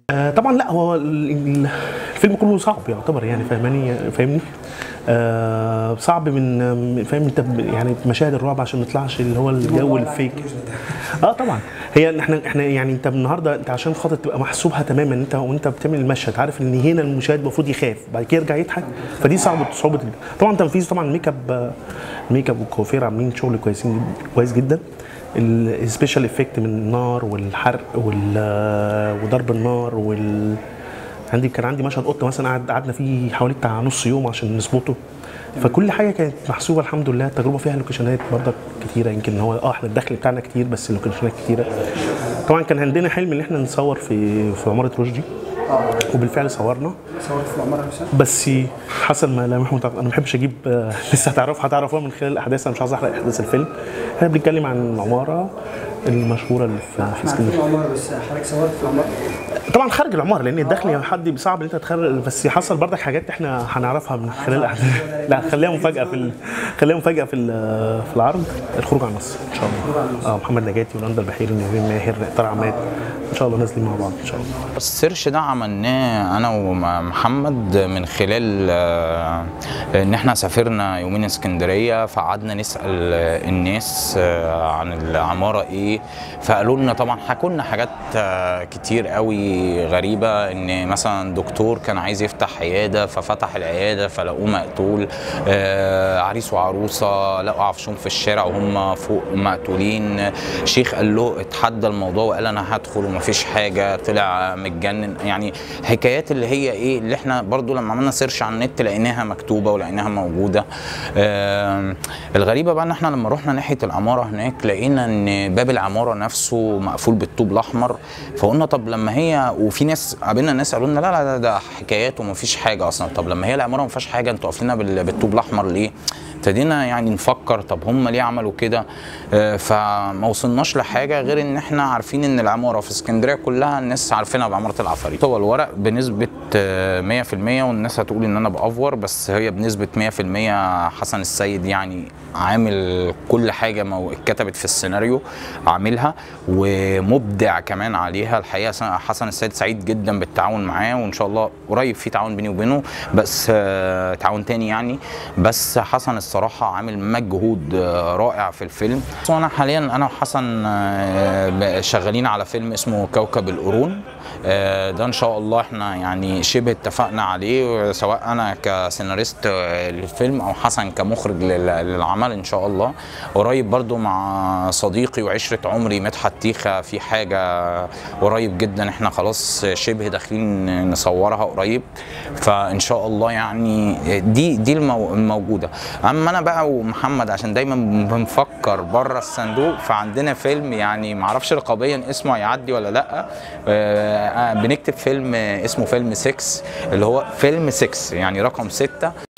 آه طبعا لا هو ال- ال- الفيلم كله صعب يعتبر يعني فاهماني فاهمني آه صعب من من- فاهم انت ب- يعني مشاهد الرعب عشان ما يطلعش اللي هو الجو الفيك اه طبعا هي احنا احنا يعني انت النهارده انت عشان خاطر تبقى محسوبها تماما انت وانت بتعمل المشهد عارف ان هنا المشاهد المفروض يخاف بعد كده يرجع يضحك فدي صعبه صعوبه جدا طبعا تنفيذ طبعا الميك اب آه، الميك اب والكوافير عاملين شغل كويسين جدا كويس جدا السبيشال افكت من النار والحرق وال وضرب النار وال عندي كان عندي مشهد قط مثلا قعد قعدنا فيه حوالي بتاع نص يوم عشان نظبطه فكل حاجه كانت محسوبه الحمد لله التجربه فيها لوكيشنات برضك كتيره يمكن هو اه احنا الدخل بتاعنا كتير بس اللوكيشنات كتيره طبعا كان عندنا حلم ان احنا نصور في في عماره رشدي وبالفعل صورنا صورت في العماره نفسها بس حصل ملامح متع... انا ما بحبش اجيب آه، لسه هتعرف هتعرفوها من خلال الاحداث انا مش عايز احرق احداث الفيلم احنا بنتكلم عن العماره المشهوره اللي في, في احنا عارفين اسكندريه العماره بس حضرتك صورت في العماره طبعا خارج العماره لان الدخل حد صعب ان انت تخرج بس حصل برضك حاجات احنا هنعرفها من خلال الاحداث لا خليها مفاجاه في ال... خليها مفاجاه في ال- في العرض الخروج عن النص ان شاء الله اه محمد نجاتي ولندا البحيري نيفين ماهر طارق عماد ان شاء الله نازلين مع بعض ان شاء الله السيرش ده عملناه انا ومحمد من خلال آه، ان احنا سافرنا يومين اسكندريه فقعدنا نسال الناس آه، عن العماره ايه فقالوا لنا طبعا حكوا لنا حاجات آه، كتير قوي غريبه ان مثلا دكتور كان عايز يفتح عياده ففتح العياده فلقوه مقتول آه، عريس وعروسه لقوا عفشهم في الشارع وهم فوق مقتولين شيخ قال له اتحدى الموضوع وقال انا هدخل ومفيش حاجه طلع متجنن يعني حكايات اللي هي ايه اللي احنا برضو لما عملنا سيرش على النت لقيناها مكتوبه ولقيناها موجوده آم، الغريبه بقى ان احنا لما رحنا ناحيه العماره هناك لقينا ان باب العماره نفسه مقفول بالطوب الاحمر فقلنا طب لما هي وفي ناس قابلنا ناس قالوا لنا لا لا ده, ده حكايات ومفيش حاجه اصلا طب لما هي العماره ما فيهاش حاجه انتوا قافلينها بال- بالطوب الاحمر ليه؟ ابتدينا يعني نفكر طب هم ليه عملوا كده آه، فما وصلناش لحاجه غير ان احنا عارفين ان العماره في اسكندريه كلها الناس عارفينها بعماره العفاريت هو الورق بنسبه آه، 100% والناس هتقول ان انا بافور بس هي بنسبه 100% حسن السيد يعني عامل كل حاجه مو- اتكتبت في السيناريو عاملها ومبدع كمان عليها الحقيقه حسن السيد سعيد جدا بالتعاون معاه وان شاء الله قريب في تعاون بيني وبينه بس آه، تعاون تاني يعني بس حسن الصراحه عامل مجهود آه، رائع في الفيلم وانا حاليا انا وحسن آه، شغالين على فيلم اسمه كوكب القرون آه، ده ان شاء الله احنا يعني شبه اتفقنا عليه سواء انا كسيناريست آه، للفيلم او حسن كمخرج لل- للعمل ان شاء الله قريب برضو مع صديقي وعشره عمري مدحت تيخه في حاجه قريب جدا احنا خلاص شبه داخلين نصورها قريب فان شاء الله يعني دي دي المو- الموجوده اما انا بقى ومحمد عشان دايما بنفكر بره الصندوق فعندنا فيلم يعني معرفش رقابيا اسمه هيعدي ولا لا آه، آه، بنكتب فيلم اسمه فيلم 6 اللي هو فيلم 6 يعني رقم 6